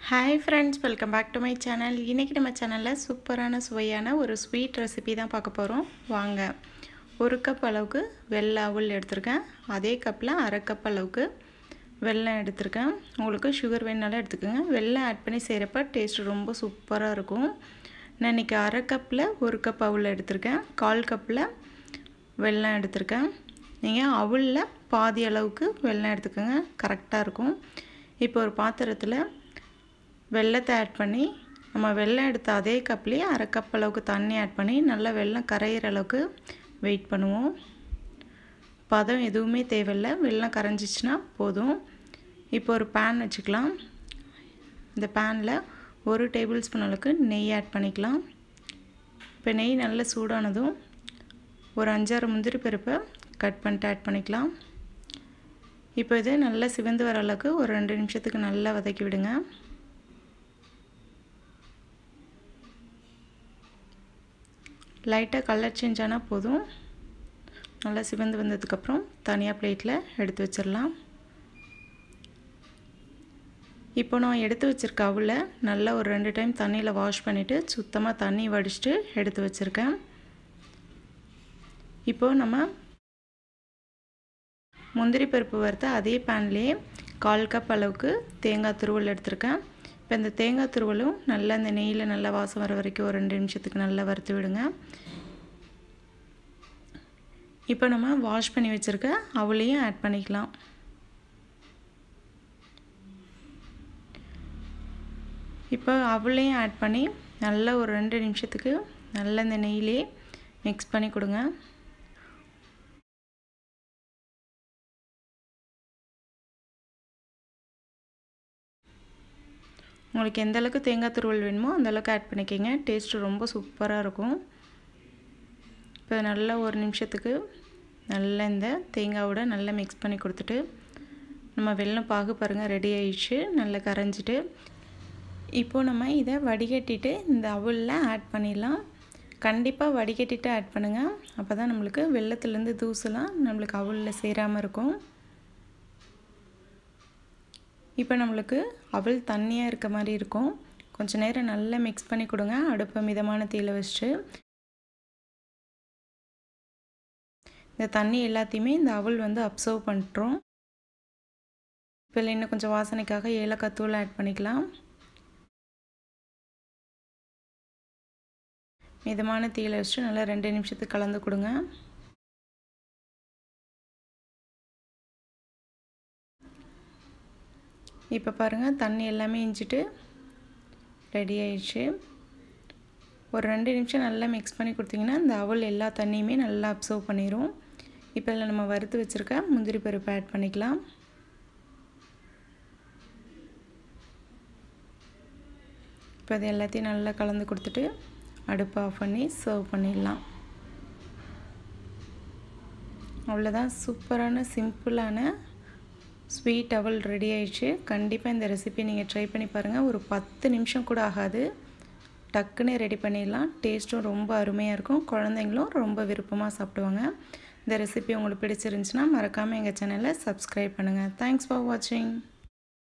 hi friends welcome back to my channel இன்றைக்கி நம்ம சேனலில் சூப்பரான சுவையான ஒரு ஸ்வீட் ரெசிபி தான் பார்க்க போகிறோம் வாங்க ஒரு கப் அளவுக்கு வெள்ளை அவுள் எடுத்திருக்கேன் அதே கப்பில் அரை கப் அளவுக்கு வெல்லம் எடுத்திருக்கேன் உங்களுக்கு சுகர் வேணுனாலும் எடுத்துக்கோங்க வெல்லம் ஆட் பண்ணி செய்கிறப்ப டேஸ்ட் ரொம்ப சூப்பராக இருக்கும் நான் இன்றைக்கி அரை கப்பில் ஒரு கப் அவுள் எடுத்திருக்கேன் கால் கப்பில் வெல்லம் எடுத்திருக்கேன் நீங்கள் அவுளில் பாதி அளவுக்கு வெல்லம் எடுத்துக்கோங்க கரெக்டாக இருக்கும் இப்போ ஒரு பாத்திரத்தில் வெள்ளத்தை ஆட் பண்ணி நம்ம வெள்ளம் எடுத்த அதே கப்லேயே அரை கப் அளவுக்கு தண்ணி ஆட் பண்ணி நல்லா வெள்ளம் கரையிற அளவுக்கு வெயிட் பண்ணுவோம் பதம் எதுவுமே தேவையில்லை வெள்ளம் கரைஞ்சிச்சின்னா போதும் இப்போ ஒரு பேன் வச்சுக்கலாம் இந்த பேனில் ஒரு டேபிள் ஸ்பூன் அளவுக்கு நெய் ஆட் பண்ணிக்கலாம் இப்போ நெய் நல்லா சூடானதும் ஒரு அஞ்சாறு முந்திரி பருப்பை கட் பண்ணிட்டு ஆட் பண்ணிக்கலாம் இப்போ இது நல்லா சிவந்து வர அளவுக்கு ஒரு ரெண்டு நிமிஷத்துக்கு நல்லா வதக்கி விடுங்க லைட்டாக கலர் சேஞ்ச் ஆனால் போதும் நல்லா சிவந்து வந்ததுக்கப்புறம் தனியாக பிளேட்டில் எடுத்து வச்சிடலாம் இப்போ நான் எடுத்து வச்சுருக்க அவுல நல்லா ஒரு ரெண்டு டைம் தண்ணியில் வாஷ் பண்ணிவிட்டு சுத்தமாக தண்ணி வடிச்சிட்டு எடுத்து வச்சுருக்கேன் இப்போது நம்ம முந்திரி பருப்பு வறுத்த அதே பேன்லேயே கால் கப் அளவுக்கு தேங்காய் துருவல் எடுத்திருக்கேன் இப்போ இந்த தேங்காய் துருவலும் நல்லா இந்த நெய்யில் நல்லா வாசம் வர வரைக்கும் ஒரு ரெண்டு நிமிஷத்துக்கு நல்லா வறுத்து விடுங்க இப்போ நம்ம வாஷ் பண்ணி வச்சுருக்க அவளையும் ஆட் பண்ணிக்கலாம் இப்போ அவளையும் ஆட் பண்ணி நல்லா ஒரு ரெண்டு நிமிஷத்துக்கு நல்லா இந்த நெய்யிலே மிக்ஸ் பண்ணி கொடுங்க உங்களுக்கு எந்த அளவுக்கு தேங்காய் துருவல் வேணுமோ அந்தளவுக்கு ஆட் பண்ணிக்கிங்க டேஸ்ட்டு ரொம்ப சூப்பராக இருக்கும் இப்போ நல்லா ஒரு நிமிஷத்துக்கு நல்லா இந்த தேங்காவோட நல்லா மிக்ஸ் பண்ணி கொடுத்துட்டு நம்ம வெள்ளம் பாகு பாருங்கள் ரெடி ஆயிடுச்சு நல்லா கரைஞ்சிட்டு இப்போது நம்ம இதை வடிகட்டிட்டு இந்த அவுளில் ஆட் பண்ணிடலாம் கண்டிப்பாக வடிகட்டிட்டு ஆட் பண்ணுங்கள் அப்போ தான் நம்மளுக்கு வெள்ளத்துலேருந்து தூசெல்லாம் நம்மளுக்கு அவுளில் சேராமல் இருக்கும் இப்போ நம்மளுக்கு அவள் தண்ணியாக இருக்க மாதிரி இருக்கும் கொஞ்சம் நேரம் நல்லா மிக்ஸ் பண்ணி கொடுங்க அடுப்பை மிதமான தீயில் வச்சுட்டு இந்த தண்ணி எல்லாத்தையுமே இந்த அவள் வந்து அப்சர்வ் பண்ணிட்டுரும் இப்போ இன்னும் கொஞ்சம் வாசனைக்காக ஏலக்காய் தூள் ஆட் பண்ணிக்கலாம் மிதமான தீயில் வச்சுட்டு நல்லா ரெண்டு நிமிஷத்துக்கு கலந்து கொடுங்க இப்போ பாருங்கள் தண்ணி எல்லாமே இஞ்சிட்டு ரெடி ஆயிடுச்சு ஒரு ரெண்டு நிமிஷம் நல்லா மிக்ஸ் பண்ணி கொடுத்தீங்கன்னா இந்த அவல் எல்லா தண்ணியுமே நல்லா அப்சர்வ் பண்ணிடும் இப்போ இதில் நம்ம வறுத்து வச்சுருக்க முந்திரி பருப்பு ஆட் பண்ணிக்கலாம் இப்போ இது எல்லாத்தையும் நல்லா கலந்து கொடுத்துட்டு அடுப்பை ஆஃப் பண்ணி சர்வ் பண்ணிடலாம் அவ்வளோதான் சூப்பரான சிம்பிளான ஸ்வீட் அவல் ரெடி ஆயிடுச்சு கண்டிப்பாக இந்த ரெசிபி நீங்கள் ட்ரை பண்ணி பாருங்கள் ஒரு பத்து நிமிஷம் கூட ஆகாது டக்குன்னு ரெடி பண்ணிடலாம் டேஸ்ட்டும் ரொம்ப அருமையாக இருக்கும் குழந்தைங்களும் ரொம்ப விருப்பமாக சாப்பிடுவாங்க இந்த ரெசிபி உங்களுக்கு பிடிச்சிருந்துச்சுன்னா மறக்காமல் எங்கள் சேனலை சப்ஸ்கிரைப் பண்ணுங்கள் தேங்க்ஸ் ஃபார் வாட்சிங்